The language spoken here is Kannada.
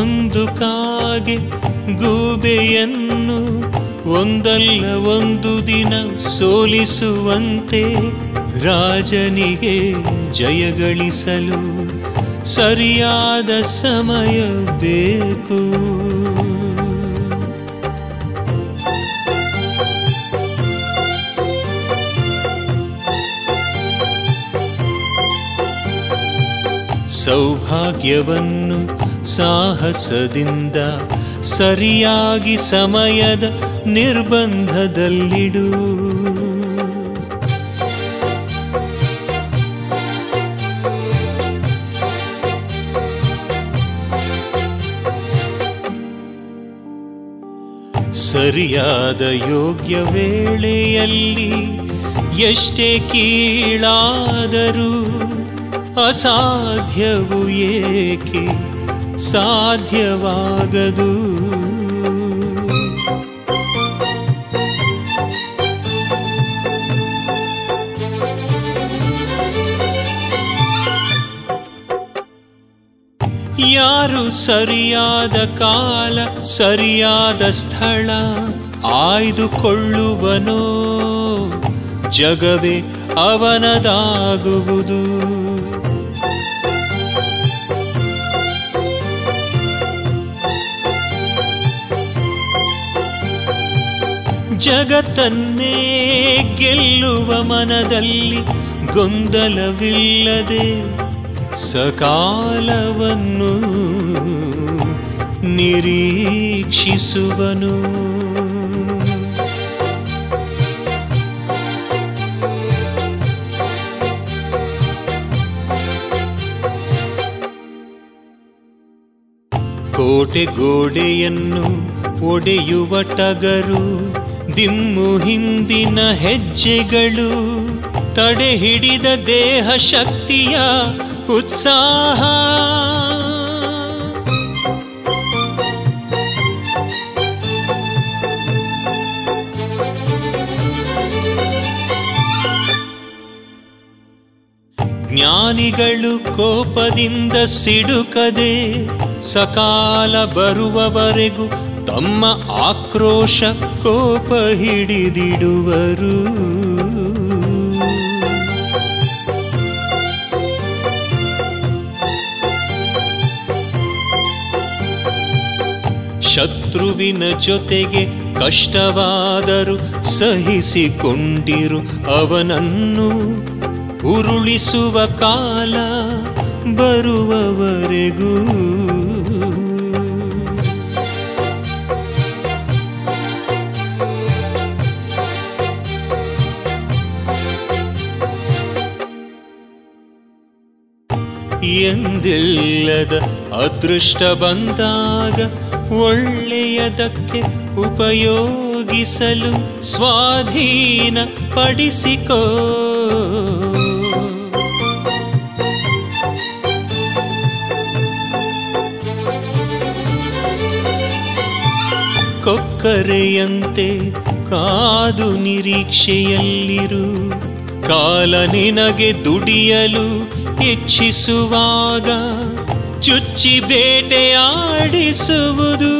ಒಂದು ಕಾಗೆ ಗೂಬೆಯನ್ನು ಒಂದಲ್ಲ ಒಂದು ದಿನ ಸೋಲಿಸುವಂತೆ ರಾಜನಿಗೆ ಜಯಗಳಿಸಲು ಸರಿಯಾದ ಸಮಯ ಬೇಕು ಸೌಭಾಗ್ಯವನ್ನು ಸಾಹಸದಿಂದ ಸರಿಯಾಗಿ ಸಮಯದ ನಿರ್ಬಂಧದಲ್ಲಿಡು ಸರಿಯಾದ ಯೋಗ್ಯ ವೇಳೆಯಲ್ಲಿ ಎಷ್ಟೇ ಕೀಳಾದರೂ ಅಸಾಧ್ಯವು ಏಕೆ ಸಾಧ್ಯವಾಗದು ಯಾರು ಸರಿಯಾದ ಕಾಲ ಸರಿಯಾದ ಸ್ಥಳ ಆಯ್ದುಕೊಳ್ಳುವನೋ ಜಗವೇ ಅವನದಾಗುವುದು ಜಗತ್ತನ್ನೇ ಗೆಲ್ಲುವ ಮನದಲ್ಲಿ ಗೊಂದಲವಿಲ್ಲದೆ ಸಕಾಲವನ್ನು ನಿರೀಕ್ಷಿಸುವನು ಕೋಟೆ ಗೋಡೆಯನ್ನು ಒಡೆಯುವ ಟಗರು ದಿಮ್ಮು ಹಿಂದಿನ ಹೆಜ್ಜೆಗಳು ತಡೆ ಹಿಡಿದ ದೇಹ ಶಕ್ತಿಯ ಉತ್ಸಾಹ ಜ್ಞಾನಿಗಳು ಕೋಪದಿಂದ ಸಿಡುಕದೆ ಸಕಾಲ ಬರುವವರೆಗೂ ತಮ್ಮ ಆಕ್ರೋಶ ಕೋಪ ಹಿಡಿದಿಡುವರು ಶತ್ರುವಿನ ಜೊತೆಗೆ ಕಷ್ಟವಾದರೂ ಸಹಿಸಿಕೊಂಡಿರು ಅವನನ್ನು ಉರುಳಿಸುವ ಕಾಲ ಬರುವವರೆಗೂ ಎಂದಿಲ್ಲದ ಅದೃಷ್ಟ ಬಂದಾಗ ಒಳ್ಳೆಯದಕ್ಕೆ ಉಪಯೋಗಿಸಲು ಸ್ವಾಧೀನ ಪಡಿಸಿಕೋ ಕೊಕ್ಕರೆಯಂತೆ ಕಾದು ನಿರೀಕ್ಷೆಯಲ್ಲಿರು ಕಾಲ ನಿನಗೆ ದುಡಿಯಲು ಇಚ್ಛಿಸುವಾಗ ಚುಚ್ಚಿ ಬೇಟೆಯಾಡಿಸುವುದು